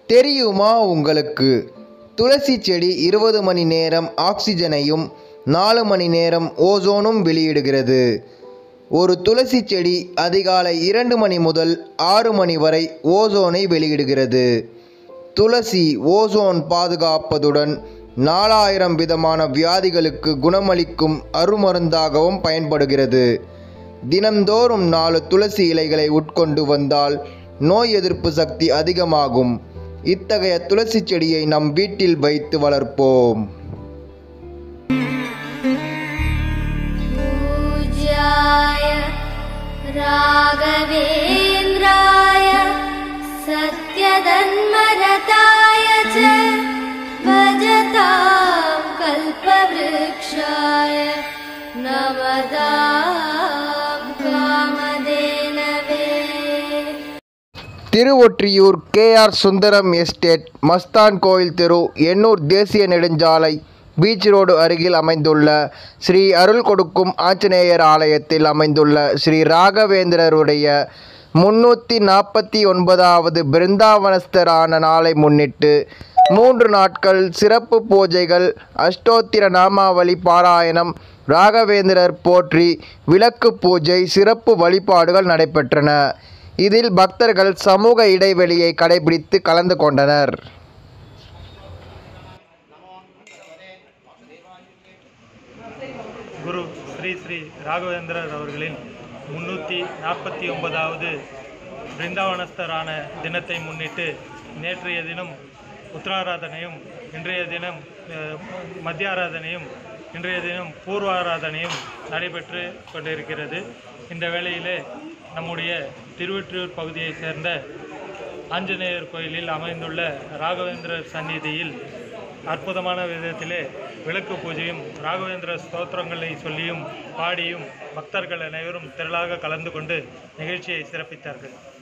தெரியுமா உங்களுக்கு துளசி செடி இருபது மணி நேரம் ஆக்சிஜனையும் நாலு மணி நேரம் ஓசோனும் வெளியிடுகிறது ஒரு துளசி செடி அதிகாலை இரண்டு மணி முதல் ஆறு மணி வரை ஓசோனை வெளியிடுகிறது துளசி ஓசோன் பாதுகாப்பதுடன் நாலாயிரம் விதமான வியாதிகளுக்கு குணமளிக்கும் அருமருந்தாகவும் பயன்படுகிறது தினந்தோறும் நாலு துளசி இலைகளை உட்கொண்டு வந்தால் நோய் எதிர்ப்பு சக்தி அதிகமாகும் இத்தகைய துளசி செடியை நம் வீட்டில் வைத்து வளர்ப்போம் पूज्याय राघवेन्द्राय सत्यधन्मरताय च भजतां कल्पवृक्षाय नमदां कामधेनवे திருவொற்றியூர் கேஆர் சுந்தரம் எஸ்டேட் மஸ்தான் கோயில் தெரு எண்ணூர் தேசிய நெடுஞ்சாலை பீச் ரோடு அருகில் அமைந்துள்ள ஸ்ரீ அருள் கொடுக்கும் ஆஞ்சநேயர் ஆலயத்தில் அமைந்துள்ள ஸ்ரீ ராகவேந்திரருடைய முன்னூற்றி நாற்பத்தி ஒன்பதாவது பிருந்தாவனஸ்தரான நாளை முன்னிட்டு மூன்று நாட்கள் சிறப்பு பூஜைகள் அஷ்டோத்திர நாமாவளி பாராயணம் ராகவேந்திரர் போற்றி விளக்கு பூஜை சிறப்பு வழிபாடுகள் நடைபெற்றன இதில் பக்தர்கள் சமூக இடைவெளியை கடைபிடித்து கலந்து கொண்டனர் குரு ஸ்ரீ ஸ்ரீ ராகவேந்திரர் அவர்களின் முன்னூற்றி நாற்பத்தி ஒன்பதாவது பிருந்தாவனஸ்தரான தினத்தை முன்னிட்டு நேற்றைய தினம் உத்தராராதனையும் இன்றைய தினம் அஹ், மத்திய ஆராதனையும் இன்றைய தினம் பூர்வாராதனையும் நடைபெற்று கொண்டிருக்கிறது இந்த வேளையிலே நம்முடைய திருவொற்றியூர் பகுதியைச் சேர்ந்த ஆஞ்சநேயர் கோயிலில் அமைந்துள்ள ராகவேந்திரர் சந்நிதியில் அற்புதமான விதத்திலே விளக்கு பூஜையும் ராகவேந்திர ஸ்தோத்திரங்களை சொல்லியும் பாடியும் பக்தர்கள் அனைவரும் திரளாக கலந்து கொண்டு நிகழ்ச்சியை சிறப்பித்தார்கள்